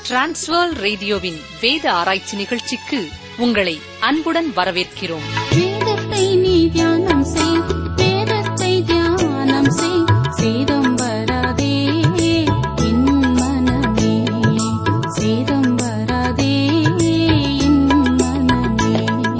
transfer ரேடியோவின் வேத ஆராய்ச்சி நிகழ்ச்சிக்கு உங்களை அன்புடன் வரவேற்கிறோம் வேதத்தை நீ தியானம் செய் வேதத்தை தியானம் செய் சேதம் வராதே என் மனமே சேதம் வராதே என் மனமே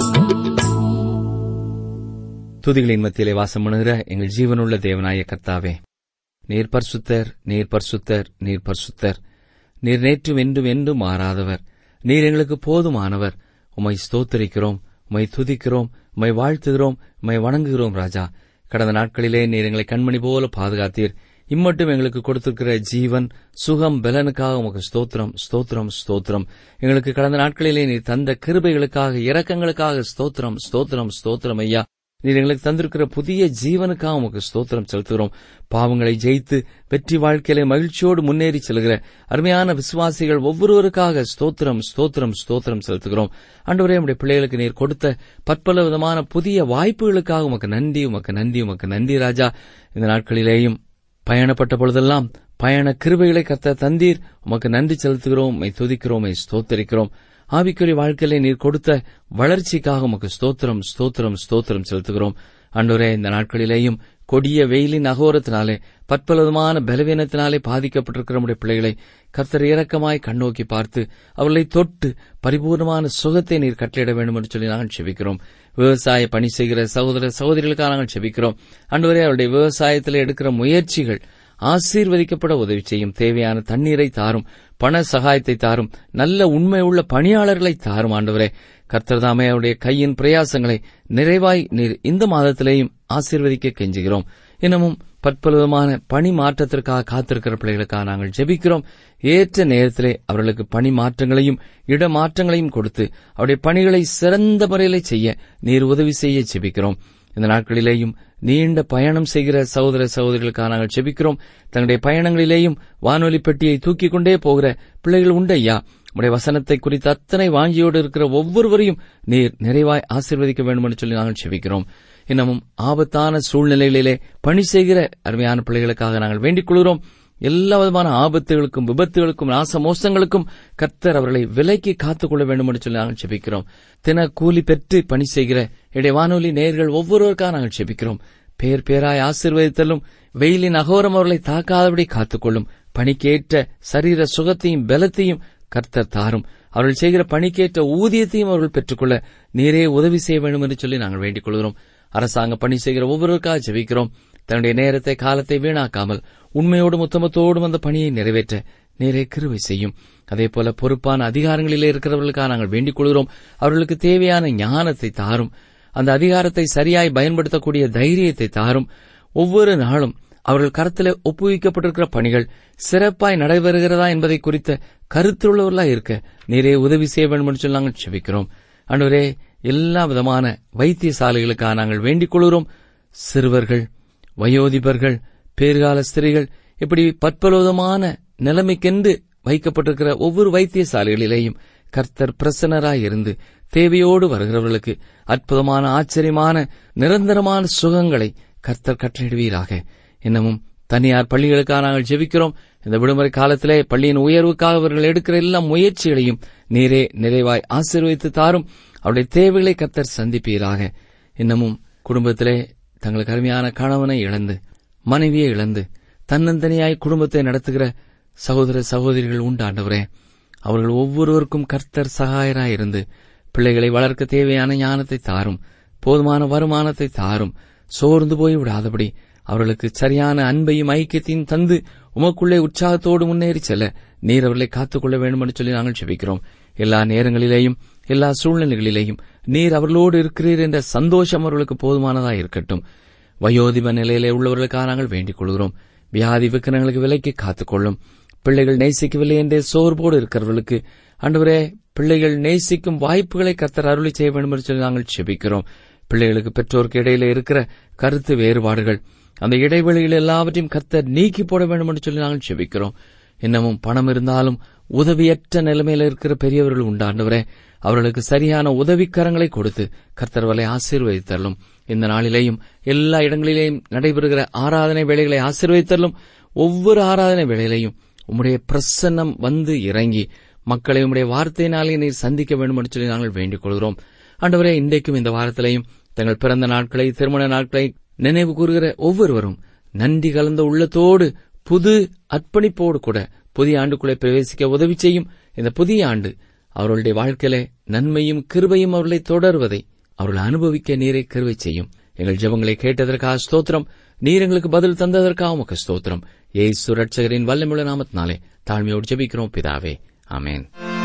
துதிகளின் மத்தியிலே வாசம் பண்ணுகிற எங்கள் ஜீவனுள்ள தேவனாய கர்த்தாவே நீர் பரிசுத்தர் நீர் பரிசுத்தர் நீர் பரிசுத்தர் நீர் நேற்றும் என்றும் என்றும் மாறாதவர் நீர் எங்களுக்கு போதுமானவர் உம்மை ஸ்தோத்தரிக்கிறோம் உம்மை துதிக்கிறோம் உம்மை வாழ்த்துகிறோம் உம்மை வணங்குகிறோம் ராஜா கடந்த நாட்களிலே நீர் எங்களை கண்மணி போல பாதுகாத்தீர் இம்மட்டும் எங்களுக்கு கொடுத்திருக்கிற ஜீவன் சுகம் பலனுக்காக உமக்கு ஸ்தோத்திரம் ஸ்தோத்திரம் ஸ்தோத்திரம் எங்களுக்கு கடந்த நாட்களிலே நீர் தந்த கிருபைகளுக்காக இரக்கங்களுக்காக ஸ்தோத்திரம் ஸ்தோத்திரம் ஸ்தோத்திரம் ஐயா நீர் எங்களுக்கு தந்திருக்கிற புதிய ஜீவனுக்காக உமக்கு ஸ்தோத்திரம் செலுத்துகிறோம் பாவங்களை ஜெயித்து வெற்றி வாழ்க்கையிலே மகிழ்ச்சியோடு முன்னேறி செல்கிற அருமையான விசுவாசிகள் ஒவ்வொருவருக்காக ஸ்தோத்திரம் ஸ்தோத்திரம் ஸ்தோத்திரம் செலுத்துகிறோம் அன்றுவரே நம்முடைய பிள்ளைகளுக்கு நீர் கொடுத்த பற்பல விதமான புதிய வாய்ப்புகளுக்காக உமக்கு நன்றி உமக்கு நன்றி உமக்கு நன்றி ராஜா இந்த நாட்களிலேயும் பயணப்பட்ட பொழுதெல்லாம் பயண கிருபைகளை கத்த தந்தீர் உமக்கு நன்றி செலுத்துகிறோம் உம்மை துதிக்கிறோம் உம்மை ஸ்தோத்தரிக்கிறோம் ஆவிக்குரிய வாழ்க்கையிலே நீர் கொடுத்த வளர்ச்சிக்காக உமக்கு ஸ்தோத்திரம் ஸ்தோத்திரம் ஸ்தோத்திரம் செலுத்துகிறோம் அன்றுவரே இந்த நாட்களிலேயும் கொடிய வெயிலின் அகோரத்தினாலே பற்பலவிதமான பலவீனத்தினாலே பாதிக்கப்பட்டிருக்கிற நம்முடைய பிள்ளைகளை கர்த்தர் இரக்கமாய் கண்ணோக்கி பார்த்து அவர்களை தொட்டு பரிபூர்ணமான சுகத்தை நீர் கட்டளையிட வேண்டும் என்று சொல்லி நாங்கள் செபிக்கிறோம் விவசாய பணி செய்கிற சகோதர சகோதரிகளுக்காக நாங்கள் செபிக்கிறோம் அன்றுவரே அவருடைய விவசாயத்தில் எடுக்கிற முயற்சிகள் ஆசீர்வதிக்கப்பட உதவி செய்யும் தேவையான தண்ணீரை தாரும் பண சகாயத்தை தாரும் நல்ல உண்மை உள்ள பணியாளர்களை தாரும் ஆண்டவரே கர்த்தர்தாமே அவருடைய கையின் பிரயாசங்களை நிறைவாய் நீர் இந்த மாதத்திலேயும் ஆசீர்வதிக்க கெஞ்சுகிறோம் இன்னமும் பற்பலவிதமான பணி மாற்றத்திற்காக காத்திருக்கிற பிள்ளைகளுக்காக நாங்கள் ஜெபிக்கிறோம் ஏற்ற நேரத்திலே அவர்களுக்கு பணி மாற்றங்களையும் இடமாற்றங்களையும் கொடுத்து அவருடைய பணிகளை சிறந்த முறையிலே செய்ய நீர் உதவி செய்ய ஜெபிக்கிறோம் இந்த நாட்களிலேயும் நீண்ட பயணம் செய்கிற சகோதர சகோதரிகளுக்காக நாங்கள் செபிக்கிறோம் தங்களுடைய பயணங்களிலேயும் வானொலி பெட்டியை தூக்கிக் கொண்டே போகிற பிள்ளைகள் உண்டு ஐயா உடைய வசனத்தை குறித்து அத்தனை வாஞ்சியோடு இருக்கிற ஒவ்வொருவரையும் நீர் நிறைவாய் ஆசீர்வதிக்க வேண்டும் என்று சொல்லி நாங்கள் செபிக்கிறோம் இன்னமும் ஆபத்தான சூழ்நிலைகளிலே பணி செய்கிற அருமையான பிள்ளைகளுக்காக நாங்கள் வேண்டிக் கொள்கிறோம் எல்லா விதமான ஆபத்துகளுக்கும் விபத்துகளுக்கும் நாசமோசங்களுக்கும் கர்த்தர் அவர்களை விலைக்கு காத்துக்கொள்ள வேண்டும் என்று சொல்லி நாங்கள் செபிக்கிறோம் தின கூலி பெற்று பணி செய்கிற இடைய வானொலி நேர்கள் ஒவ்வொருவருக்காக நாங்கள் செபிக்கிறோம் பேர் பேராய் ஆசீர்வதித்தலும் வெயிலின் அகோரம் அவர்களை தாக்காதபடி காத்துக்கொள்ளும் பணிக்கேற்ற சரீர சுகத்தையும் பலத்தையும் கர்த்தர் தாரும் அவர்கள் செய்கிற பணிக்கேற்ற ஊதியத்தையும் அவர்கள் பெற்றுக்கொள்ள நீரே உதவி செய்ய வேண்டும் என்று சொல்லி நாங்கள் வேண்டிக் கொள்கிறோம் அரசாங்க பணி செய்கிற ஒவ்வொருவருக்காக ஜெபிக்கிறோம் தன்னுடைய நேரத்தை காலத்தை வீணாக்காமல் உண்மையோடும் உத்தமத்தோடும் அந்த பணியை நிறைவேற்ற நேரே கிருவை செய்யும் அதே போல பொறுப்பான அதிகாரங்களிலே இருக்கிறவர்களுக்காக நாங்கள் வேண்டிக் கொள்கிறோம் அவர்களுக்கு தேவையான ஞானத்தை தாரும் அந்த அதிகாரத்தை சரியாய் பயன்படுத்தக்கூடிய தைரியத்தை தாரும் ஒவ்வொரு நாளும் அவர்கள் கருத்தில் ஒப்புவிக்கப்பட்டிருக்கிற பணிகள் சிறப்பாய் நடைபெறுகிறதா என்பதை குறித்த கருத்துள்ளவர்களாய் இருக்க நீரே உதவி செய்ய வேண்டும் என்று சொல்லி நாங்கள் செபிக்கிறோம் அன்றுவரே எல்லா விதமான வைத்தியசாலைகளுக்காக நாங்கள் வேண்டிக் கொள்கிறோம் சிறுவர்கள் வயோதிபர்கள் பேர்கால ஸ்திரீகள் இப்படி பற்பலவிதமான நிலைமைக்கென்று வைக்கப்பட்டிருக்கிற ஒவ்வொரு வைத்தியசாலைகளிலேயும் கர்த்தர் பிரசன்னராய் இருந்து தேவையோடு வருகிறவர்களுக்கு அற்புதமான ஆச்சரியமான நிரந்தரமான சுகங்களை கர்த்தர் கட்டளையிடுவீராக இன்னமும் தனியார் பள்ளிகளுக்காக நாங்கள் ஜெபிக்கிறோம் இந்த விடுமுறை காலத்திலே பள்ளியின் உயர்வுக்காக அவர்கள் எடுக்கிற எல்லா முயற்சிகளையும் நீரே நிறைவாய் ஆசீர்வதித்து தாரும் அவருடைய தேவைகளை கர்த்தர் சந்திப்பீராக இன்னமும் குடும்பத்திலே தங்களுக்கு அருமையான கணவனை இழந்து மனைவியை இழந்து தன்னந்தனியாய் குடும்பத்தை நடத்துகிற சகோதர சகோதரிகள் உண்டாண்டவரே அவர்கள் ஒவ்வொருவருக்கும் கர்த்தர் சகாயராய் இருந்து பிள்ளைகளை வளர்க்க தேவையான ஞானத்தை தாரும் போதுமான வருமானத்தை தாரும் சோர்ந்து போய் விடாதபடி அவர்களுக்கு சரியான அன்பையும் ஐக்கியத்தையும் தந்து உமக்குள்ளே உற்சாகத்தோடு முன்னேறி செல்ல நீர் அவர்களை காத்துக்கொள்ள வேண்டும் என்று சொல்லி நாங்கள் செபிக்கிறோம் எல்லா நேரங்களிலேயும் எல்லா சூழ்நிலைகளிலேயும் நீர் அவர்களோடு இருக்கிறீர் என்ற சந்தோஷம் அவர்களுக்கு போதுமானதாக இருக்கட்டும் வயோதிப நிலையிலே உள்ளவர்களுக்காக நாங்கள் வேண்டிக் கொள்கிறோம் வியாதி விக்கிரங்களுக்கு விலைக்கு காத்துக்கொள்ளும் பிள்ளைகள் நேசிக்கவில்லை என்றே சோர்வோடு இருக்கிறவர்களுக்கு அன்றுவரே பிள்ளைகள் நேசிக்கும் வாய்ப்புகளை கர்த்தர் அருளி செய்ய வேண்டும் என்று சொல்லி நாங்கள் செபிக்கிறோம் பிள்ளைகளுக்கு பெற்றோருக்கு இடையில இருக்கிற கருத்து வேறுபாடுகள் அந்த இடைவெளிகள் எல்லாவற்றையும் கர்த்தர் நீக்கி போட வேண்டும் என்று சொல்லி நாங்கள் செபிக்கிறோம் இன்னமும் பணம் இருந்தாலும் உதவியற்ற நிலைமையில இருக்கிற பெரியவர்கள் உண்டாண்டவரே அவர்களுக்கு சரியான உதவிக்கரங்களை கொடுத்து கர்த்தர்வலை ஆசீர்வதித்தரலும் இந்த நாளிலேயும் எல்லா இடங்களிலேயும் நடைபெறுகிற ஆராதனை வேலைகளை ஆசீர்வதித்தரலும் ஒவ்வொரு ஆராதனை வேளையிலையும் உம்முடைய பிரசன்னம் வந்து இறங்கி மக்களை உம்முடைய வார்த்தையினாலே நீர் சந்திக்க வேண்டும் என்று சொல்லி நாங்கள் வேண்டிக் கொள்கிறோம் ஆண்டவரே இன்றைக்கும் இந்த வாரத்திலையும் தங்கள் பிறந்த நாட்களை திருமண நாட்களை நினைவு கூறுகிற ஒவ்வொருவரும் நன்றி கலந்த உள்ளத்தோடு புது அர்ப்பணிப்போடு கூட புதிய ஆண்டுக்குள்ளே பிரவேசிக்க உதவி செய்யும் இந்த புதிய ஆண்டு அவர்களுடைய வாழ்க்கையிலே நன்மையும் கிருபையும் அவர்களை தொடர்வதை அவர்கள் அனுபவிக்க நீரை கருவை செய்யும் எங்கள் ஜெபங்களை கேட்டதற்காக ஸ்தோத்திரம் நீர் எங்களுக்கு பதில் தந்ததற்காக உமக்கு ஸ்தோத்திரம் ஏசு ரட்சகரின் வல்லமுள்ள நாமத்தினாலே தாழ்மையோடு ஜெபிக்கிறோம் பிதாவே ஆமென்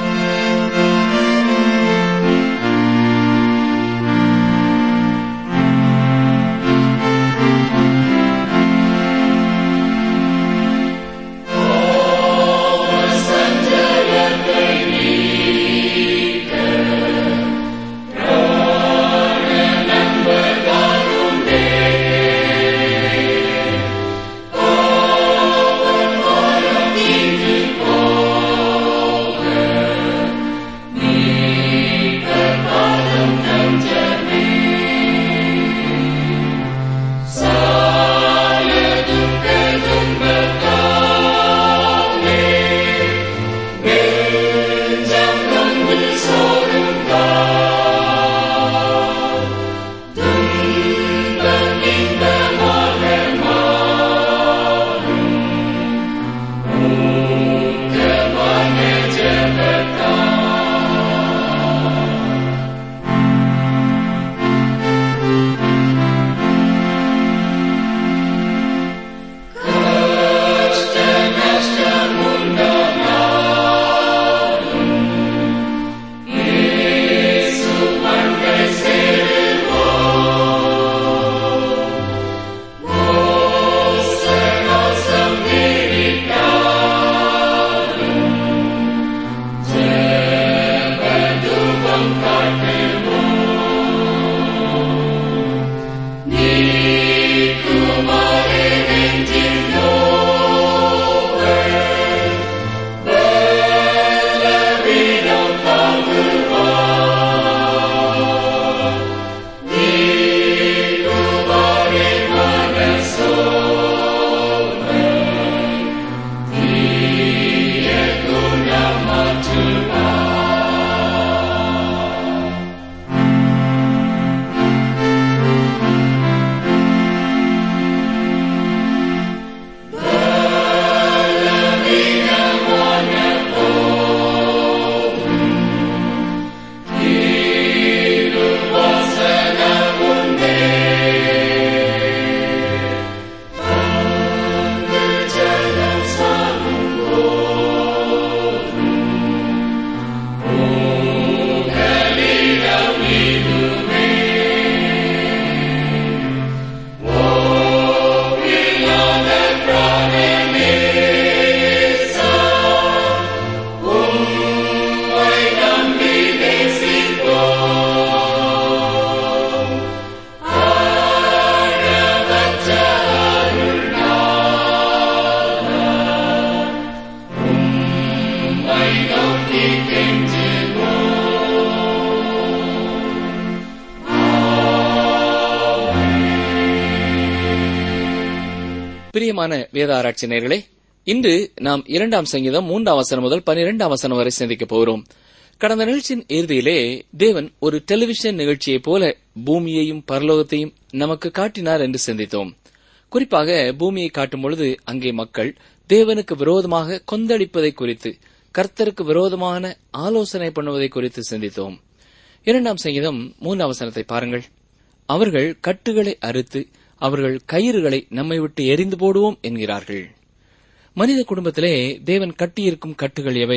பிரியமான வேத ஆராய்ச்சி நேயர்களே இன்று நாம் இரண்டாம் சங்கீதம் மூன்றாம் வசனம் முதல் பனிரெண்டாம் வசனம் வரை சிந்திக்கப் போகிறோம் கடந்த நிகழ்ச்சியின் இறுதியிலே தேவன் ஒரு டெலிவிஷன் நிகழ்ச்சியைப் போல பூமியையும் பரலோகத்தையும் நமக்கு காட்டினார் என்று சிந்தித்தோம் குறிப்பாக பூமியை காட்டும் பொழுது அங்கே மக்கள் தேவனுக்கு விரோதமாக கொந்தளிப்பதை குறித்து கர்த்தருக்கு விரோதமான ஆலோசனை பண்ணுவதை குறித்து சிந்தித்தோம் இரண்டாம் சங்கீதம் மூன்றாம் வசனத்தை பாருங்கள் அவர்கள் கட்டுகளை அறுத்து அவர்கள் கயிறுகளை நம்மை விட்டு எரிந்து போடுவோம் என்கிறார்கள் மனித குடும்பத்திலே தேவன் கட்டியிருக்கும் கட்டுகள் எவை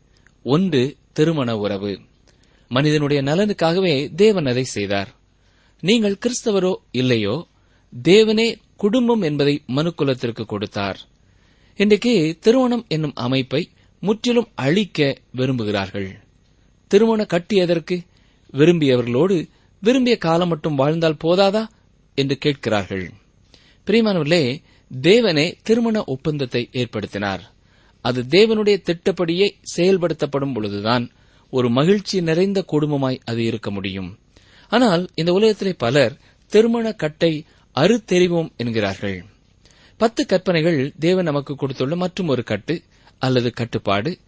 ஒன்று திருமண உறவு மனிதனுடைய நலனுக்காகவே தேவன் அதை செய்தார் நீங்கள் கிறிஸ்தவரோ இல்லையோ தேவனே குடும்பம் என்பதை மனுக்குலத்திற்கு கொடுத்தார் இன்றைக்கு திருமணம் என்னும் அமைப்பை முற்றிலும் அழிக்க விரும்புகிறார்கள் திருமண கட்டியதற்கு விரும்பியவர்களோடு விரும்பிய காலம் மட்டும் வாழ்ந்தால் போதாதா என்று கேட்கிறார்கள் பிரியமானவர்களே தேவனே திருமண ஒப்பந்தத்தை ஏற்படுத்தினார் அது தேவனுடைய திட்டப்படியே செயல்படுத்தப்படும் பொழுதுதான் ஒரு மகிழ்ச்சி நிறைந்த குடும்பமாய் அது இருக்க முடியும் ஆனால் இந்த உலகத்திலே பலர் திருமண கட்டை அறுத்தெறிவோம் என்கிறார்கள் பத்து கற்பனைகள் தேவன் நமக்கு கொடுத்துள்ள மற்றும் ஒரு கட்டு அல்லது கட்டுப்பாடு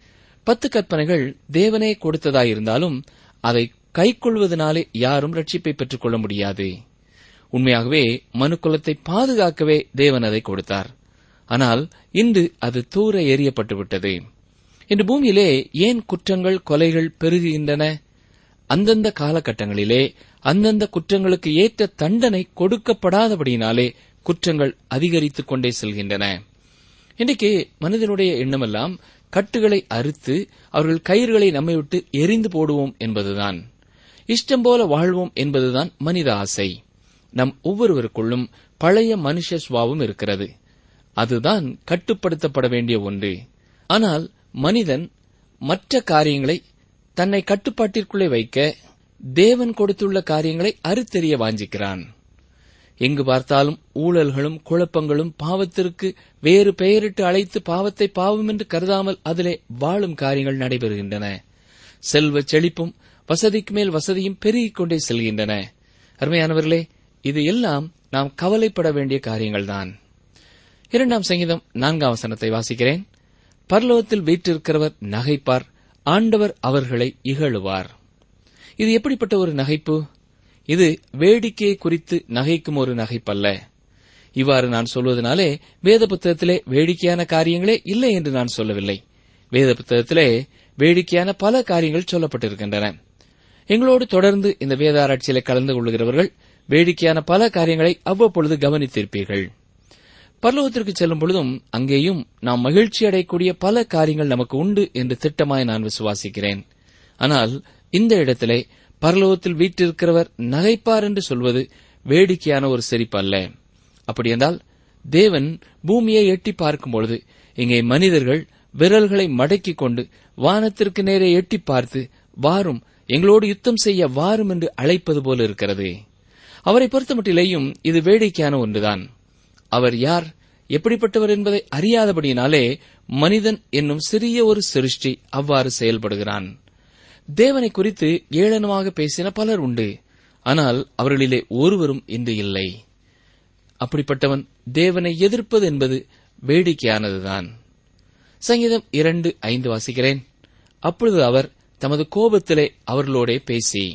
பத்து கற்பனைகள் தேவனே கொடுத்ததாயிருந்தாலும் அதை கைக்கொள்வதனாலே யாரும் ரட்சிப்பை பெற்றுக் கொள்ள முடியாது உண்மையாகவே மனுக்குலத்தை பாதுகாக்கவே தேவன் அதை கொடுத்தார் ஆனால் இன்று அது தூர எறியப்பட்டு விட்டது இன்று பூமியிலே ஏன் குற்றங்கள் கொலைகள் பெருகுகின்றன அந்தந்த காலகட்டங்களிலே அந்தந்த குற்றங்களுக்கு ஏற்ற தண்டனை கொடுக்கப்படாதபடியினாலே குற்றங்கள் அதிகரித்துக் கொண்டே செல்கின்றன இன்றைக்கு மனிதனுடைய எண்ணமெல்லாம் கட்டுகளை அறுத்து அவர்கள் கயிறுகளை நம்மை விட்டு எரிந்து போடுவோம் என்பதுதான் இஷ்டம் போல வாழ்வோம் என்பதுதான் மனித ஆசை நம் ஒவ்வொருவருக்குள்ளும் பழைய மனுஷ சுவாவம் இருக்கிறது அதுதான் கட்டுப்படுத்தப்பட வேண்டிய ஒன்று ஆனால் மனிதன் மற்ற காரியங்களை தன்னை கட்டுப்பாட்டிற்குள்ளே வைக்க தேவன் கொடுத்துள்ள காரியங்களை அறுத்தெறிய வாஞ்சிக்கிறான் எங்கு பார்த்தாலும் ஊழல்களும் குழப்பங்களும் பாவத்திற்கு வேறு பெயரிட்டு அழைத்து பாவத்தை பாவம் என்று கருதாமல் அதிலே வாழும் காரியங்கள் நடைபெறுகின்றன செல்வ செழிப்பும் வசதிக்கு மேல் வசதியும் பெருகிக் கொண்டே செல்கின்றன அருமையானவர்களே இது எல்லாம் நாம் கவலைப்பட வேண்டிய காரியங்கள்தான் இரண்டாம் சங்கீதம் நான்காம் வசனத்தை வாசிக்கிறேன் பரலோகத்தில் வீற்றிருக்கிறவர் நகைப்பார் ஆண்டவர் அவர்களை இகழுவார் இது எப்படிப்பட்ட ஒரு நகைப்பு இது வேடிக்கையை குறித்து நகைக்கும் ஒரு நகைப்பல்ல இவ்வாறு நான் சொல்வதனாலே வேத புத்தகத்திலே வேடிக்கையான காரியங்களே இல்லை என்று நான் சொல்லவில்லை வேத புத்தகத்திலே வேடிக்கையான பல காரியங்கள் சொல்லப்பட்டிருக்கின்றன எங்களோடு தொடர்ந்து இந்த வேத ஆராய்ச்சியில கலந்து கொள்கிறவர்கள் வேடிக்கையான பல காரியங்களை அவ்வப்பொழுது கவனித்திருப்பீர்கள் பரலோகத்திற்கு செல்லும் பொழுதும் அங்கேயும் நாம் மகிழ்ச்சி அடையக்கூடிய பல காரியங்கள் நமக்கு உண்டு என்று திட்டமாய் நான் விசுவாசிக்கிறேன் ஆனால் இந்த இடத்திலே பரலோகத்தில் வீற்றிருக்கிறவர் நகைப்பார் என்று சொல்வது வேடிக்கையான ஒரு சிரிப்பு அல்ல அப்படியென்றால் தேவன் பூமியை எட்டி பார்க்கும் பொழுது இங்கே மனிதர்கள் விரல்களை மடக்கிக் கொண்டு வானத்திற்கு நேரே எட்டி பார்த்து வாரும் எங்களோடு யுத்தம் செய்ய வாரும் என்று அழைப்பது போல இருக்கிறது அவரை பொறுத்தமட்டிலேயும் இது வேடிக்கையான ஒன்றுதான் அவர் யார் எப்படிப்பட்டவர் என்பதை அறியாதபடியினாலே மனிதன் என்னும் சிறிய ஒரு சிருஷ்டி அவ்வாறு செயல்படுகிறான் தேவனை குறித்து ஏளனமாக பேசின பலர் உண்டு ஆனால் அவர்களிலே ஒருவரும் இன்று இல்லை அப்படிப்பட்டவன் தேவனை எதிர்ப்பது என்பது வேடிக்கையானதுதான் சங்கீதம் இரண்டு ஐந்து வாசிக்கிறேன் அப்பொழுது அவர் தமது கோபத்திலே அவர்களோடே பேசி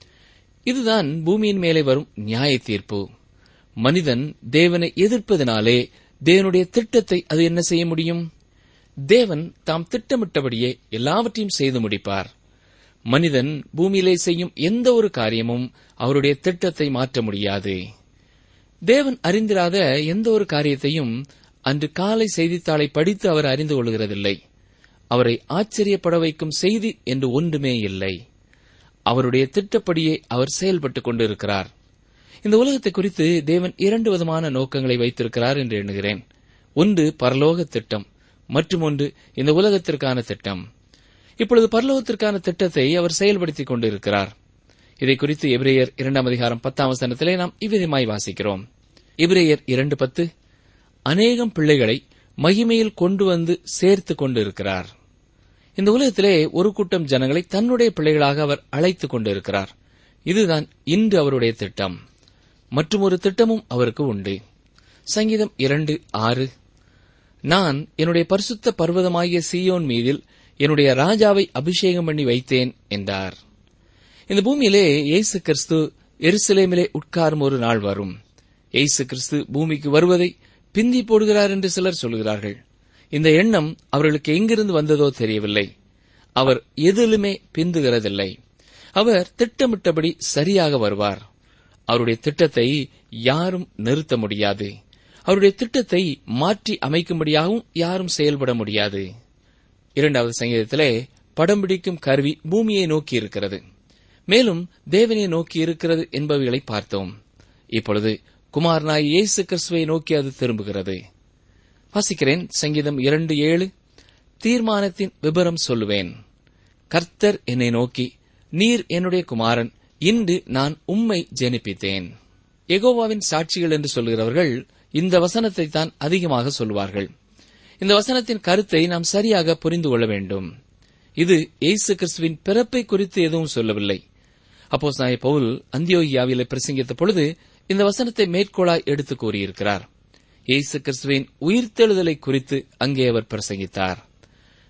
இதுதான் பூமியின் மேலே வரும் நியாய தீர்ப்பு மனிதன் தேவனை எதிர்ப்பதனாலே தேவனுடைய திட்டத்தை அது என்ன செய்ய முடியும் தேவன் தாம் திட்டமிட்டபடியே எல்லாவற்றையும் செய்து முடிப்பார் மனிதன் பூமியிலே செய்யும் எந்த ஒரு காரியமும் அவருடைய திட்டத்தை மாற்ற முடியாது தேவன் அறிந்திராத எந்த ஒரு காரியத்தையும் அன்று காலை செய்தித்தாளை படித்து அவர் அறிந்து கொள்கிறதில்லை அவரை ஆச்சரியப்பட வைக்கும் செய்தி என்று ஒன்றுமே இல்லை அவருடைய திட்டப்படியே அவர் செயல்பட்டுக் கொண்டிருக்கிறார் இந்த உலகத்தை குறித்து தேவன் இரண்டு விதமான நோக்கங்களை வைத்திருக்கிறார் என்று எண்ணுகிறேன் ஒன்று பரலோக திட்டம் மற்றும் ஒன்று இந்த உலகத்திற்கான திட்டம் இப்பொழுது பரலோகத்திற்கான திட்டத்தை அவர் செயல்படுத்திக் கொண்டிருக்கிறார் இதை குறித்து எபிரேயர் இரண்டாம் அதிகாரம் பத்தாம் வசனத்திலே நாம் இவ்விதமாய் வாசிக்கிறோம் எபிரேயர் இரண்டு பத்து அநேகம் பிள்ளைகளை மகிமையில் கொண்டு வந்து சேர்த்துக் கொண்டிருக்கிறார் இந்த உலகத்திலே ஒரு கூட்டம் ஜனங்களை தன்னுடைய பிள்ளைகளாக அவர் அழைத்துக் கொண்டிருக்கிறார் இதுதான் இன்று அவருடைய திட்டம் மற்றும் ஒரு திட்டமும் அவருக்கு உண்டு சங்கீதம் இரண்டு ஆறு நான் என்னுடைய பரிசுத்த பர்வதமாகிய சீயோன் மீதில் என்னுடைய ராஜாவை அபிஷேகம் பண்ணி வைத்தேன் என்றார் இந்த பூமியிலே இயேசு கிறிஸ்து எருசலேமிலே உட்காரும் ஒரு நாள் வரும் இயேசு கிறிஸ்து பூமிக்கு வருவதை பிந்தி போடுகிறார் என்று சிலர் சொல்கிறார்கள் இந்த எண்ணம் அவர்களுக்கு எங்கிருந்து வந்ததோ தெரியவில்லை அவர் எதிலுமே பிந்துகிறதில்லை அவர் திட்டமிட்டபடி சரியாக வருவார் அவருடைய திட்டத்தை யாரும் நிறுத்த முடியாது அவருடைய திட்டத்தை மாற்றி அமைக்கும்படியாகவும் யாரும் செயல்பட முடியாது இரண்டாவது சங்கீதத்திலே படம் பிடிக்கும் கருவி பூமியை நோக்கி இருக்கிறது மேலும் தேவனை நோக்கி இருக்கிறது என்பவைகளை பார்த்தோம் இப்பொழுது குமாரனாய் இயேசு கிறிஸ்துவை நோக்கி அது திரும்புகிறது வாசிக்கிறேன் சங்கீதம் இரண்டு ஏழு தீர்மானத்தின் விபரம் சொல்லுவேன் கர்த்தர் என்னை நோக்கி நீர் என்னுடைய குமாரன் இன்று நான் உம்மை ஜெனிப்பித்தேன் எகோவாவின் சாட்சிகள் என்று சொல்கிறவர்கள் இந்த வசனத்தை தான் அதிகமாக சொல்வார்கள் இந்த வசனத்தின் கருத்தை நாம் சரியாக புரிந்து கொள்ள வேண்டும் இது இயேசு கிறிஸ்துவின் பிறப்பை குறித்து எதுவும் சொல்லவில்லை அப்போ நாய பவுல் அந்தியோகியாவிலே பிரசங்கித்த பொழுது இந்த வசனத்தை மேற்கோளாய் எடுத்து கூறியிருக்கிறார் இயேசு கிறிஸ்துவின் உயிர்த்தெழுதலை குறித்து அங்கே அவர் பிரசங்கித்தார்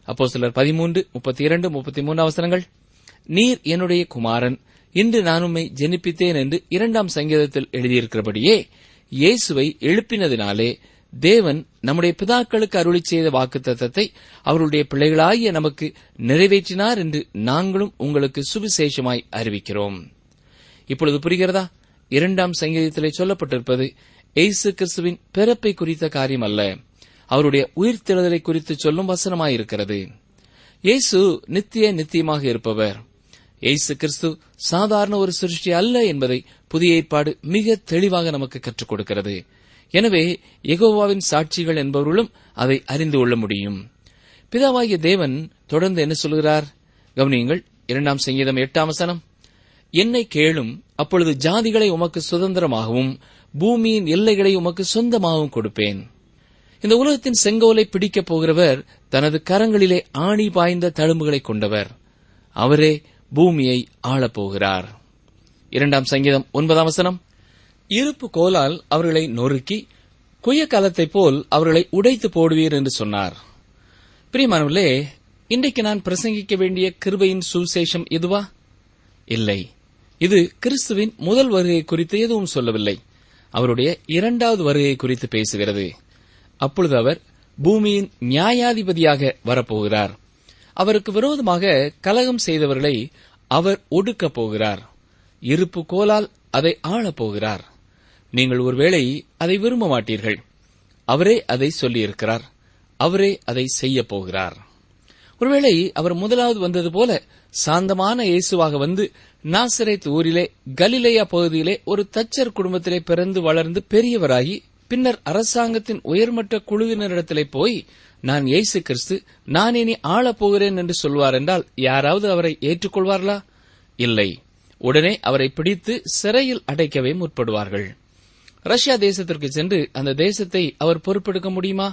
அப்போ சிலர் பதிமூன்று முப்பத்தி இரண்டு முப்பத்தி மூன்று அவசரங்கள் நீர் என்னுடைய குமாரன் இன்று நான் உம்மை ஜெனிப்பித்தேன் என்று இரண்டாம் சங்கீதத்தில் எழுதியிருக்கிறபடியே இயேசுவை எழுப்பினதினாலே தேவன் நம்முடைய பிதாக்களுக்கு அருளி செய்த வாக்குத்தத்தத்தை அவருடைய பிள்ளைகளாகிய நமக்கு நிறைவேற்றினார் என்று நாங்களும் உங்களுக்கு சுவிசேஷமாய் அறிவிக்கிறோம் இப்பொழுது புரிகிறதா இரண்டாம் சங்கீதத்திலே சொல்லப்பட்டிருப்பது எய்சு கிறிஸ்துவின் பிறப்பை குறித்த காரியம் அல்ல அவருடைய உயிர்த்தெழுதலை குறித்து சொல்லும் வசனமாயிருக்கிறது இயேசு நித்திய நித்தியமாக இருப்பவர் இயேசு கிறிஸ்து சாதாரண ஒரு சிருஷ்டி அல்ல என்பதை புதிய ஏற்பாடு மிக தெளிவாக நமக்கு கற்றுக் கொடுக்கிறது எனவே எகோவாவின் சாட்சிகள் என்பவர்களும் அதை அறிந்து கொள்ள முடியும் பிதாவாகிய தேவன் தொடர்ந்து என்ன சொல்கிறார் கவனியுங்கள் இரண்டாம் சங்கீதம் எட்டாம் வசனம் என்னை கேளும் அப்பொழுது ஜாதிகளை உமக்கு சுதந்திரமாகவும் பூமியின் எல்லைகளை உமக்கு சொந்தமாகவும் கொடுப்பேன் இந்த உலகத்தின் செங்கோலை பிடிக்கப் போகிறவர் தனது கரங்களிலே ஆணி பாய்ந்த தழும்புகளை கொண்டவர் அவரே பூமியை ஆளப்போகிறார் இரண்டாம் சங்கீதம் ஒன்பதாம் வசனம் இருப்பு கோலால் அவர்களை நொறுக்கி குய காலத்தைப் போல் அவர்களை உடைத்து போடுவீர் என்று சொன்னார் பிரியமானவர்களே இன்றைக்கு நான் பிரசங்கிக்க வேண்டிய கிருபையின் சுவிசேஷம் இதுவா இல்லை இது கிறிஸ்துவின் முதல் வருகை குறித்து எதுவும் சொல்லவில்லை அவருடைய இரண்டாவது வருகை குறித்து பேசுகிறது அப்பொழுது அவர் பூமியின் நியாயாதிபதியாக வரப்போகிறார் அவருக்கு விரோதமாக கலகம் செய்தவர்களை அவர் ஒடுக்கப் போகிறார் இருப்பு கோலால் அதை ஆளப் போகிறார் நீங்கள் ஒருவேளை அதை விரும்ப மாட்டீர்கள் அவரே அதை சொல்லியிருக்கிறார் அவரே அதை செய்யப் போகிறார் ஒருவேளை அவர் முதலாவது வந்தது போல சாந்தமான இயேசுவாக வந்து நாசரேத் ஊரிலே கலிலேயா பகுதியிலே ஒரு தச்சர் குடும்பத்திலே பிறந்து வளர்ந்து பெரியவராகி பின்னர் அரசாங்கத்தின் உயர்மட்ட குழுவினரிடத்திலே போய் நான் இயேசு கிறிஸ்து நான் இனி ஆளப் போகிறேன் என்று சொல்வார் என்றால் யாராவது அவரை ஏற்றுக்கொள்வார்களா இல்லை உடனே அவரை பிடித்து சிறையில் அடைக்கவே முற்படுவார்கள் ரஷ்யா தேசத்திற்கு சென்று அந்த தேசத்தை அவர் பொறுப்பெடுக்க முடியுமா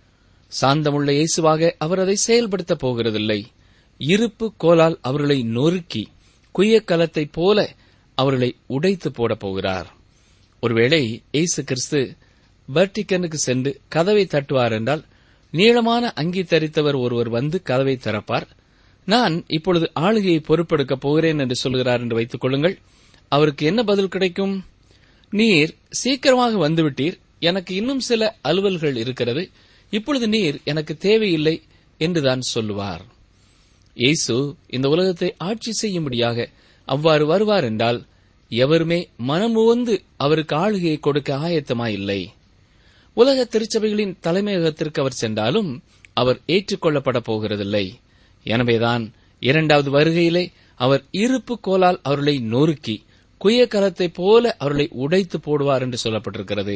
சாந்தமுள்ள இயேசுவாக அவர் அதை செயல்படுத்தப் போகிறதில்லை இருப்பு கோலால் அவர்களை நொறுக்கி குய்யக்கலத்தைப் போல அவர்களை உடைத்து போடப் போகிறார் ஒருவேளை இயேசு கிறிஸ்து வர்டிக்கனுக்கு சென்று கதவை தட்டுவார் என்றால் நீளமான அங்கி தரித்தவர் ஒருவர் வந்து கதவை திறப்பார் நான் இப்பொழுது ஆளுகையை பொறுப்பெடுக்கப் போகிறேன் என்று சொல்கிறார் என்று வைத்துக் கொள்ளுங்கள் அவருக்கு என்ன பதில் கிடைக்கும் நீர் சீக்கிரமாக வந்துவிட்டீர் எனக்கு இன்னும் சில அலுவல்கள் இருக்கிறது இப்பொழுது நீர் எனக்கு தேவையில்லை என்றுதான் சொல்லுவார் இயேசு இந்த உலகத்தை ஆட்சி செய்யும்படியாக அவ்வாறு வருவார் என்றால் எவருமே மனமுவந்து அவருக்கு ஆளுகையை கொடுக்க ஆயத்தமாயில்லை உலக திருச்சபைகளின் தலைமையகத்திற்கு அவர் சென்றாலும் அவர் ஏற்றுக்கொள்ளப்பட போகிறதில்லை எனவேதான் இரண்டாவது வருகையிலே அவர் இருப்பு கோலால் அவர்களை நொறுக்கி குயக்கலத்தைப் போல அவர்களை உடைத்து போடுவார் என்று சொல்லப்பட்டிருக்கிறது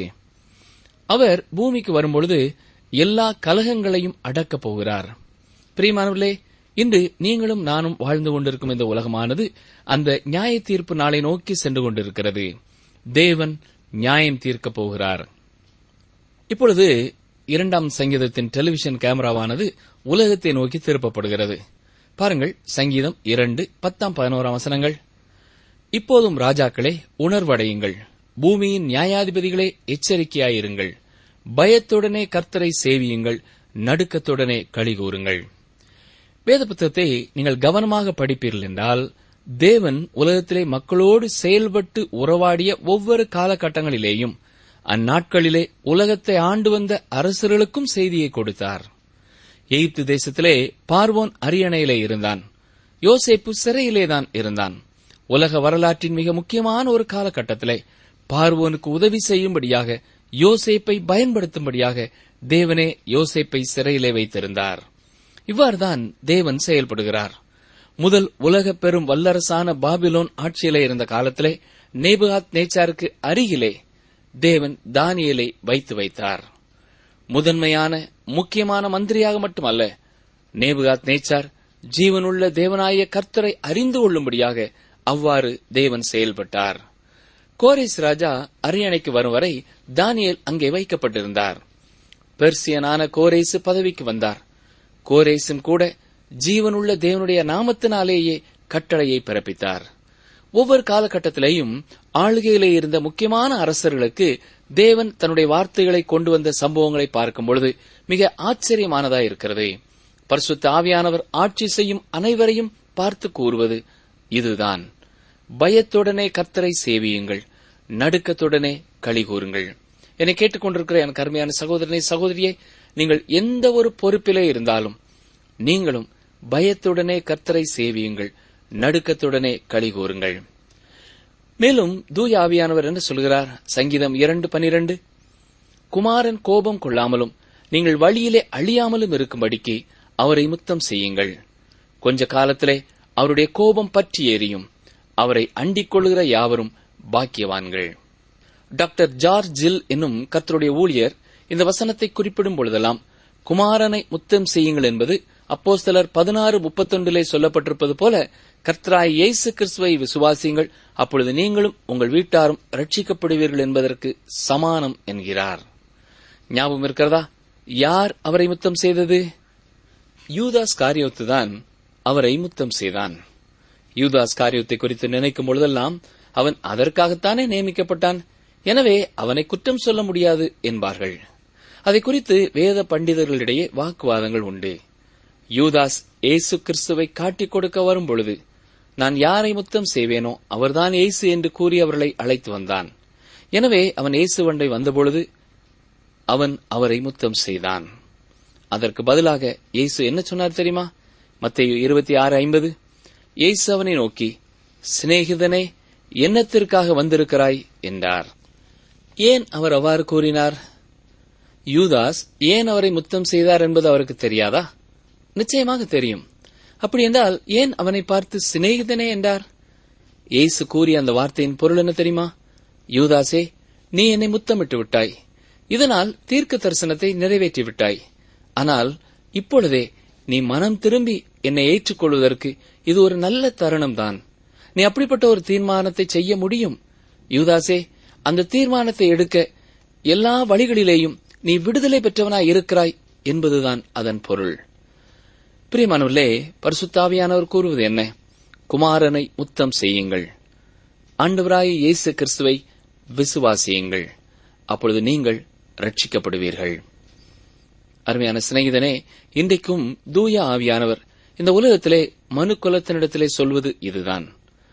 அவர் பூமிக்கு வரும்பொழுது எல்லா கலகங்களையும் அடக்கப் போகிறார் பிரியமானவர்களே இன்று நீங்களும் நானும் வாழ்ந்து கொண்டிருக்கும் இந்த உலகமானது அந்த நியாய தீர்ப்பு நாளை நோக்கி சென்று கொண்டிருக்கிறது தேவன் நியாயம் தீர்க்கப் போகிறார் இப்பொழுது இரண்டாம் சங்கீதத்தின் டெலிவிஷன் கேமராவானது உலகத்தை நோக்கி திருப்பப்படுகிறது பாருங்கள் சங்கீதம் இரண்டு பத்தாம் பதினோராம் வசனங்கள் இப்போதும் ராஜாக்களே உணர்வடையுங்கள் பூமியின் நியாயாதிபதிகளே எச்சரிக்கையாயிருங்கள் பயத்துடனே கர்த்தரை சேவியுங்கள் நடுக்கத்துடனே கழிகூறுங்கள் வேத புத்தகத்தை நீங்கள் கவனமாக படிப்பீர்கள் என்றால் தேவன் உலகத்திலே மக்களோடு செயல்பட்டு உறவாடிய ஒவ்வொரு காலகட்டங்களிலேயும் அந்நாட்களிலே உலகத்தை ஆண்டு வந்த அரசர்களுக்கும் செய்தியை கொடுத்தார் எகிப்து தேசத்திலே பார்வோன் அரியணையிலே இருந்தான் யோசேப்பு சிறையிலேதான் இருந்தான் உலக வரலாற்றின் மிக முக்கியமான ஒரு காலகட்டத்திலே பார்வோனுக்கு உதவி செய்யும்படியாக யோசேப்பை பயன்படுத்தும்படியாக தேவனே யோசேப்பை சிறையிலே வைத்திருந்தார் இவ்வாறுதான் தேவன் செயல்படுகிறார் முதல் உலக பெரும் வல்லரசான பாபிலோன் ஆட்சியிலே இருந்த காலத்திலே நேபுகாத் நேச்சாருக்கு அருகிலே தேவன் தானியலை வைத்து வைத்தார் முதன்மையான முக்கியமான மந்திரியாக மட்டுமல்ல நேபுகாத் நேச்சார் ஜீவனுள்ள தேவனாய கர்த்தரை அறிந்து கொள்ளும்படியாக அவ்வாறு தேவன் செயல்பட்டார் கோரேஸ் ராஜா அரியணைக்கு வரும் வரை தானியல் அங்கே வைக்கப்பட்டிருந்தார் பெர்சியனான கோரேசு பதவிக்கு வந்தார் கோரேசும் கூட ஜீவனுள்ள தேவனுடைய நாமத்தினாலேயே கட்டளையை பிறப்பித்தார் ஒவ்வொரு காலகட்டத்திலேயும் ஆளுகையிலே இருந்த முக்கியமான அரசர்களுக்கு தேவன் தன்னுடைய வார்த்தைகளை கொண்டு வந்த சம்பவங்களை பார்க்கும் பொழுது மிக ஆச்சரியமானதா இருக்கிறது பரிசுத்த ஆவியானவர் ஆட்சி செய்யும் அனைவரையும் பார்த்து கூறுவது இதுதான் பயத்துடனே கர்த்தரை சேவியுங்கள் நடுக்கத்துடனே களி கூறுங்கள் என்னை கேட்டுக்கொண்டிருக்கிற என் கருமையான சகோதரனை சகோதரியை நீங்கள் எந்த ஒரு பொறுப்பிலே இருந்தாலும் நீங்களும் பயத்துடனே கர்த்தரை சேவியுங்கள் நடுக்கத்துடனே களி கூறுங்கள் மேலும் தூய ஆவியானவர் என்ன சொல்கிறார் சங்கீதம் இரண்டு பனிரெண்டு குமாரன் கோபம் கொள்ளாமலும் நீங்கள் வழியிலே அழியாமலும் இருக்கும்படிக்கு அவரை முத்தம் செய்யுங்கள் கொஞ்ச காலத்திலே அவருடைய கோபம் பற்றி எரியும் அவரை அண்டிக் கொள்கிற யாவரும் பாக்கியவான்கள் டாக்டர் ஜார்ஜ் ஜில் என்னும் கர்த்தருடைய ஊழியர் இந்த வசனத்தை குறிப்பிடும் பொழுதெல்லாம் குமாரனை முத்தம் செய்யுங்கள் என்பது அப்போஸ்தலர் பதினாறு முப்பத்தொன்றிலே சொல்லப்பட்டிருப்பது போல கர்த்தராய் இயேசு கிறிஸ்துவை விசுவாசியுங்கள் அப்பொழுது நீங்களும் உங்கள் வீட்டாரும் ரட்சிக்கப்படுவீர்கள் என்பதற்கு சமானம் என்கிறார் ஞாபகம் இருக்கிறதா யார் அவரை முத்தம் செய்தது யூதாஸ் காரியோத்து தான் அவரை முத்தம் செய்தான் யூதாஸ் காரியத்தை குறித்து நினைக்கும் பொழுதெல்லாம் அவன் அதற்காகத்தானே நியமிக்கப்பட்டான் எனவே அவனை குற்றம் சொல்ல முடியாது என்பார்கள் அதை குறித்து வேத பண்டிதர்களிடையே வாக்குவாதங்கள் உண்டு யூதாஸ் இயேசு கிறிஸ்துவை காட்டிக் கொடுக்க வரும் பொழுது நான் யாரை முத்தம் செய்வேனோ அவர்தான் இயேசு என்று கூறி அவர்களை அழைத்து வந்தான் எனவே அவன் இயேசு வண்டை வந்தபொழுது அவன் அவரை முத்தம் செய்தான் அதற்கு பதிலாக இயேசு என்ன சொன்னார் தெரியுமா மத்தேயு இருபத்தி ஆறு ஐம்பது இயேசு அவனை நோக்கி சிநேகிதனே என்னத்திற்காக வந்திருக்கிறாய் என்றார் ஏன் அவர் அவ்வாறு கூறினார் யூதாஸ் ஏன் அவரை முத்தம் செய்தார் என்பது அவருக்கு தெரியாதா நிச்சயமாக தெரியும் அப்படி என்றால் ஏன் அவனை பார்த்து சிநேகிதனே என்றார் இயேசு கூறிய அந்த வார்த்தையின் பொருள் என்ன தெரியுமா யூதாசே நீ என்னை முத்தமிட்டு விட்டாய் இதனால் தீர்க்க தரிசனத்தை நிறைவேற்றி விட்டாய் ஆனால் இப்பொழுதே நீ மனம் திரும்பி என்னை ஏற்றுக்கொள்வதற்கு இது ஒரு நல்ல தருணம்தான் நீ அப்படிப்பட்ட ஒரு தீர்மானத்தை செய்ய முடியும் யூதாசே அந்த தீர்மானத்தை எடுக்க எல்லா வழிகளிலேயும் நீ விடுதலை பெற்றவனாய் இருக்கிறாய் என்பதுதான் அதன் பொருள் பிரியமானவர்களே பரிசுத்தாவியானவர் கூறுவது என்ன குமாரனை முத்தம் செய்யுங்கள் ஆண்டவராய் இயேசு கிறிஸ்துவை விசுவாசியுங்கள் அப்பொழுது நீங்கள் ரட்சிக்கப்படுவீர்கள் அருமையான சிநேகிதனே இன்றைக்கும் தூய ஆவியானவர் இந்த உலகத்திலே மனு குலத்தினிடத்திலே சொல்வது இதுதான்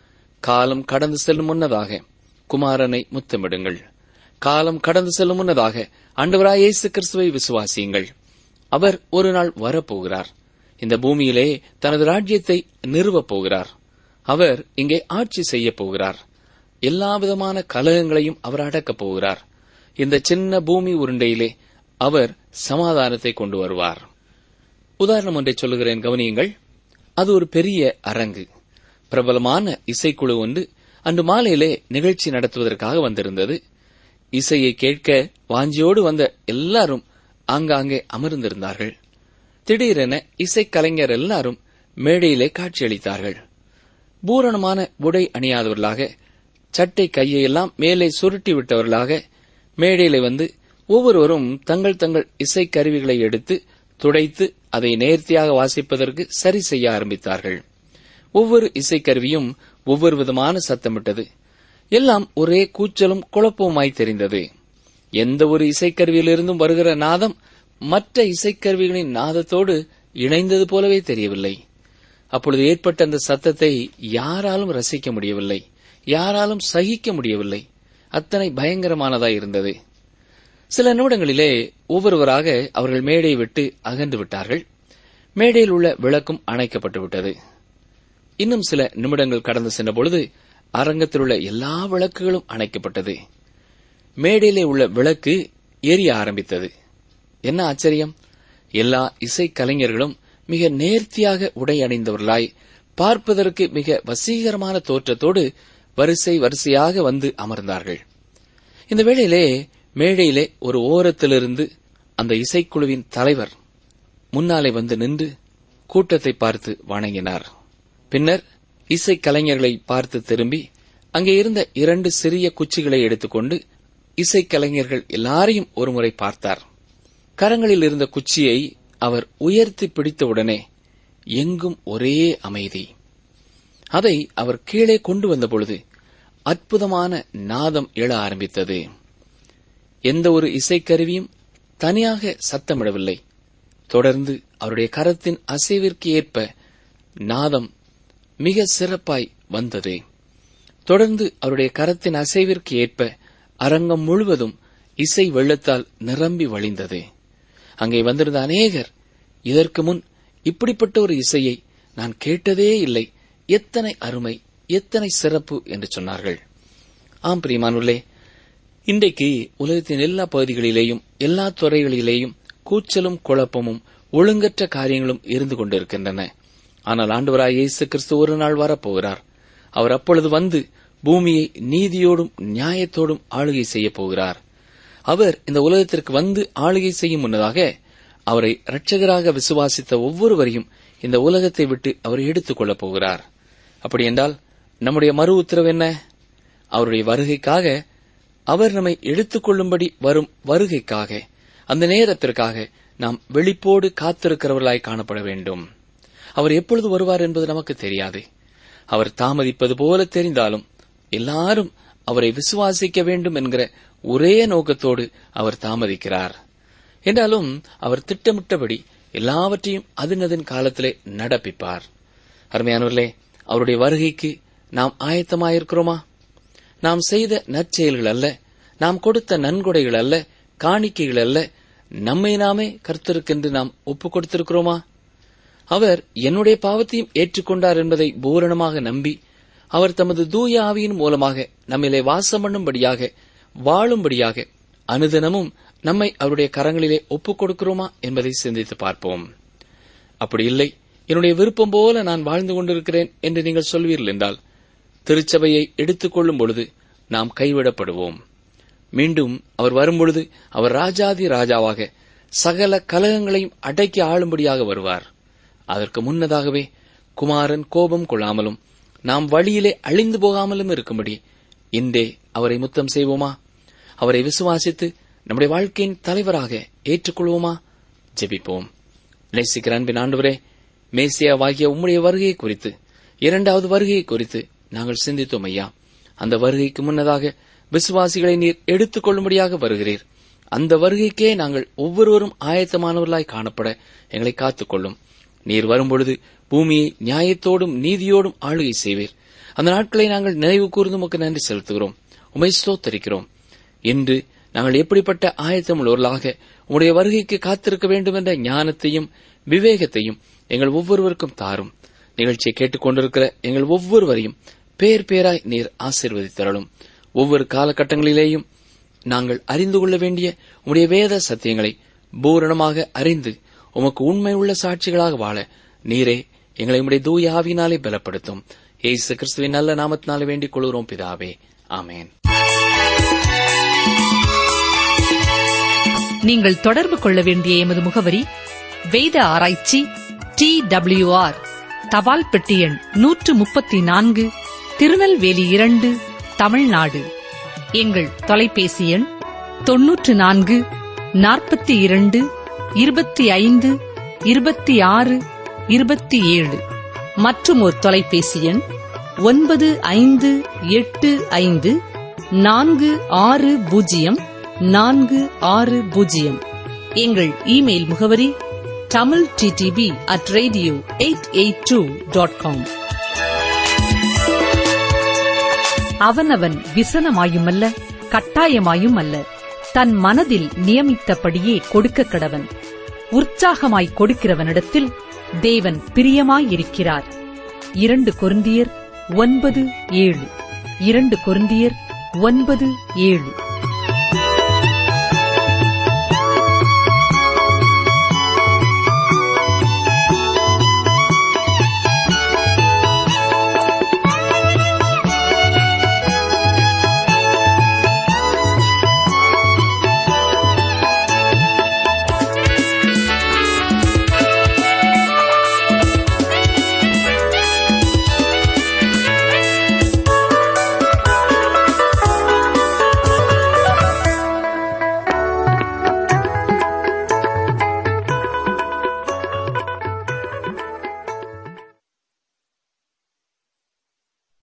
காலம் கடந்து செல்லும் முன்னதாக குமாரனை முத்தமிடுங்கள் காலம் கடந்து செல்லும் முன்னதாக ஆண்டவராய் இயேசு கிறிஸ்துவை விசுவாசியுங்கள் அவர் ஒரு நாள் வரப்போகிறார் இந்த பூமியிலே தனது ராஜ்யத்தை நிறுவப் போகிறார் அவர் இங்கே ஆட்சி செய்யப் போகிறார் எல்லா விதமான கலகங்களையும் அவர் அடக்கப் போகிறார் இந்த சின்ன பூமி உருண்டையிலே அவர் சமாதானத்தை கொண்டு வருவார் உதாரணம் ஒன்றை சொல்லுகிறேன் கவனியுங்கள் அது ஒரு பெரிய அரங்கு பிரபலமான இசைக்குழு ஒன்று அன்று மாலையிலே நிகழ்ச்சி நடத்துவதற்காக வந்திருந்தது இசையை கேட்க வாஞ்சியோடு வந்த எல்லாரும் ஆங்காங்கே அமர்ந்திருந்தார்கள் திடீரென இசைக்கலைஞர் எல்லாரும் மேடையிலே காட்சியளித்தார்கள் பூரணமான உடை அணியாதவர்களாக சட்டை கையையெல்லாம் மேலே சுருட்டி விட்டவர்களாக மேடையிலே வந்து ஒவ்வொருவரும் தங்கள் தங்கள் இசைக்கருவிகளை எடுத்து துடைத்து அதை நேர்த்தியாக வாசிப்பதற்கு சரி செய்ய ஆரம்பித்தார்கள் ஒவ்வொரு இசைக்கருவியும் ஒவ்வொரு விதமான சத்தமிட்டது எல்லாம் ஒரே கூச்சலும் குழப்பவுமாய் தெரிந்தது எந்த ஒரு இசைக்கருவியிலிருந்தும் வருகிற நாதம் மற்ற இசைக்கருவிகளின் நாதத்தோடு இணைந்தது போலவே தெரியவில்லை அப்பொழுது ஏற்பட்ட அந்த சத்தத்தை யாராலும் ரசிக்க முடியவில்லை யாராலும் சகிக்க முடியவில்லை அத்தனை பயங்கரமானதாய் இருந்தது சில நிமிடங்களிலே ஒவ்வொருவராக அவர்கள் மேடையை விட்டு அகன்று விட்டார்கள் மேடையில் உள்ள விளக்கும் அணைக்கப்பட்டு விட்டது இன்னும் சில நிமிடங்கள் கடந்து சென்ற பொழுது அரங்கத்தில் உள்ள எல்லா விளக்குகளும் அணைக்கப்பட்டது மேடையிலே உள்ள விளக்கு எரிய ஆரம்பித்தது என்ன ஆச்சரியம் எல்லா இசை கலைஞர்களும் மிக நேர்த்தியாக உடை அணிந்தவர்களாய் பார்ப்பதற்கு மிக வசீகரமான தோற்றத்தோடு வரிசை வரிசையாக வந்து அமர்ந்தார்கள் இந்த வேளையிலே மேடையிலே ஒரு ஓரத்திலிருந்து அந்த இசைக்குழுவின் தலைவர் முன்னாலே வந்து நின்று கூட்டத்தை பார்த்து வணங்கினார் பின்னர் இசை கலைஞர்களை பார்த்து திரும்பி அங்கே இருந்த இரண்டு சிறிய குச்சிகளை எடுத்துக்கொண்டு இசைக்கலைஞர்கள் எல்லாரையும் ஒருமுறை பார்த்தார் கரங்களில் இருந்த குச்சியை அவர் உயர்த்தி பிடித்தவுடனே எங்கும் ஒரே அமைதி அதை அவர் கீழே கொண்டு வந்தபொழுது அற்புதமான நாதம் எழ ஆரம்பித்தது எந்த ஒரு இசைக்கருவியும் தனியாக சத்தமிடவில்லை தொடர்ந்து அவருடைய கரத்தின் அசைவிற்கு ஏற்ப நாதம் மிக சிறப்பாய் வந்தது தொடர்ந்து அவருடைய கரத்தின் அசைவிற்கு ஏற்ப அரங்கம் முழுவதும் இசை வெள்ளத்தால் நிரம்பி வழிந்தது அங்கே வந்திருந்த அநேகர் இதற்கு முன் இப்படிப்பட்ட ஒரு இசையை நான் கேட்டதே இல்லை எத்தனை அருமை எத்தனை சிறப்பு என்று சொன்னார்கள் ஆம் பிரியமானுள்ளே இன்றைக்கு உலகத்தின் எல்லா பகுதிகளிலேயும் எல்லா துறைகளிலேயும் கூச்சலும் குழப்பமும் ஒழுங்கற்ற காரியங்களும் இருந்து கொண்டிருக்கின்றன ஆனால் ஆண்டவராய் இயேசு கிறிஸ்து ஒரு நாள் வரப்போகிறார் அவர் அப்பொழுது வந்து பூமியை நீதியோடும் நியாயத்தோடும் ஆளுகை செய்யப் போகிறார் அவர் இந்த உலகத்திற்கு வந்து ஆளுகை செய்யும் முன்னதாக அவரை இரட்சகராக விசுவாசித்த ஒவ்வொருவரையும் இந்த உலகத்தை விட்டு அவர் எடுத்துக் கொள்ளப் போகிறார் அப்படி என்றால் நம்முடைய மறு உத்தரவு என்ன அவருடைய வருகைக்காக அவர் நம்மை எடுத்துக் கொள்ளும்படி வரும் வருகைக்காக அந்த நேரத்திற்காக நாம் வெளிப்போடு காத்திருக்கிறவர்களாய் காணப்பட வேண்டும் அவர் எப்பொழுது வருவார் என்பது நமக்கு தெரியாது அவர் தாமதிப்பது போல தெரிந்தாலும் எல்லாரும் அவரை விசுவாசிக்க வேண்டும் என்கிற ஒரே நோக்கத்தோடு அவர் தாமதிக்கிறார் என்றாலும் அவர் திட்டமிட்டபடி எல்லாவற்றையும் அதனதன் காலத்திலே நடப்பிப்பார் அருமையானவர்களே அவருடைய வருகைக்கு நாம் ஆயத்தமாயிருக்கிறோமா நாம் செய்த நற்செயல்கள் அல்ல நாம் கொடுத்த நன்கொடைகள் அல்ல காணிக்கைகள் அல்ல நம்மை நாமே கர்த்தருக்கென்று நாம் ஒப்புக் கொடுத்திருக்கிறோமா அவர் என்னுடைய பாவத்தையும் ஏற்றுக்கொண்டார் என்பதை பூரணமாக நம்பி அவர் தமது தூய ஆவியின் மூலமாக நம்மிலே வாசம் பண்ணும்படியாக வாழும்படியாக அனுதினமும் நம்மை அவருடைய கரங்களிலே ஒப்புக் கொடுக்கிறோமா என்பதை சிந்தித்து பார்ப்போம் அப்படி இல்லை என்னுடைய விருப்பம் போல நான் வாழ்ந்து கொண்டிருக்கிறேன் என்று நீங்கள் சொல்வீர்கள் என்றால் திருச்சபையை எடுத்துக் கொள்ளும் பொழுது நாம் கைவிடப்படுவோம் மீண்டும் அவர் வரும்பொழுது அவர் ராஜாதி ராஜாவாக சகல கலகங்களையும் அடக்கி ஆளும்படியாக வருவார் அதற்கு முன்னதாகவே குமாரன் கோபம் கொள்ளாமலும் நாம் வழியிலே அழிந்து போகாமலும் இருக்கும்படி இன்றே அவரை முத்தம் செய்வோமா அவரை விசுவாசித்து நம்முடைய வாழ்க்கையின் தலைவராக ஏற்றுக்கொள்வோமா ஜெபிப்போம் நேசிக்கிற அன்பின் ஆண்டவரே மேசியாவாகிய உம்முடைய வருகை குறித்து இரண்டாவது வருகை குறித்து நாங்கள் சிந்தித்தோம் ஐயா அந்த வருகைக்கு முன்னதாக விசுவாசிகளை நீர் எடுத்துக் கொள்ளும்படியாக வருகிறீர் அந்த வருகைக்கே நாங்கள் ஒவ்வொருவரும் ஆயத்தமானவர்களாய் காணப்பட எங்களை காத்துக்கொள்ளும் நீர் வரும்பொழுது பூமியை நியாயத்தோடும் நீதியோடும் ஆளுகை செய்வீர் அந்த நாட்களை நாங்கள் நினைவு கூர்ந்து உமக்கு நன்றி செலுத்துகிறோம் உமை ஸ்தோத்தரிக்கிறோம் இன்று நாங்கள் எப்படிப்பட்ட ஆயத்தம் உள்ளவர்களாக உம்முடைய வருகைக்கு காத்திருக்க வேண்டும் என்ற ஞானத்தையும் விவேகத்தையும் எங்கள் ஒவ்வொருவருக்கும் தாரும் நிகழ்ச்சியை கேட்டுக்கொண்டிருக்கிற எங்கள் ஒவ்வொருவரையும் பேர் பேராய் நீர் ஆசீர்வதித்தரலும் ஒவ்வொரு காலகட்டங்களிலேயும் நாங்கள் அறிந்து கொள்ள வேண்டிய உம்முடைய வேத சத்தியங்களை பூரணமாக அறிந்து உமக்கு உண்மை உள்ள சாட்சிகளாக வாழ நீரே எங்களை உம்முடைய தூய ஆவியினாலே பலப்படுத்தும் ஏசு கிறிஸ்துவின் நல்ல நாமத்தினாலே வேண்டிக் கொள்கிறோம் பிதாவே ஆமேன் நீங்கள் தொடர்பு கொள்ள வேண்டிய எமது முகவரி வேத ஆராய்ச்சி டி ஆர் தபால் பெட்டி எண் நூற்று முப்பத்தி நான்கு திருநெல்வேலி இரண்டு தமிழ்நாடு எங்கள் தொலைபேசி எண் தொன்னூற்று நான்கு நாற்பத்தி இரண்டு இருபத்தி ஐந்து இருபத்தி ஆறு இருபத்தி ஏழு மற்றும் ஒரு தொலைபேசி எண் ஒன்பது ஐந்து எட்டு ஐந்து நான்கு ஆறு பூஜ்ஜியம் நான்கு ஆறு பூஜ்ஜியம் எங்கள் இமெயில் முகவரி Tamil DTP at radio eight eight two dot com அவனவன் விசனமாயுமல்ல கட்டாயமாயும் அல்ல தன் மனதில் நியமித்தபடியே கொடுக்க கடவன் உற்சாகமாய் கொடுக்கிறவனிடத்தில் தேவன் பிரியமாயிருக்கிறார் இரண்டு கொருந்தியர் ஒன்பது ஏழு இரண்டு கொருந்தியர் ஒன்பது ஏழு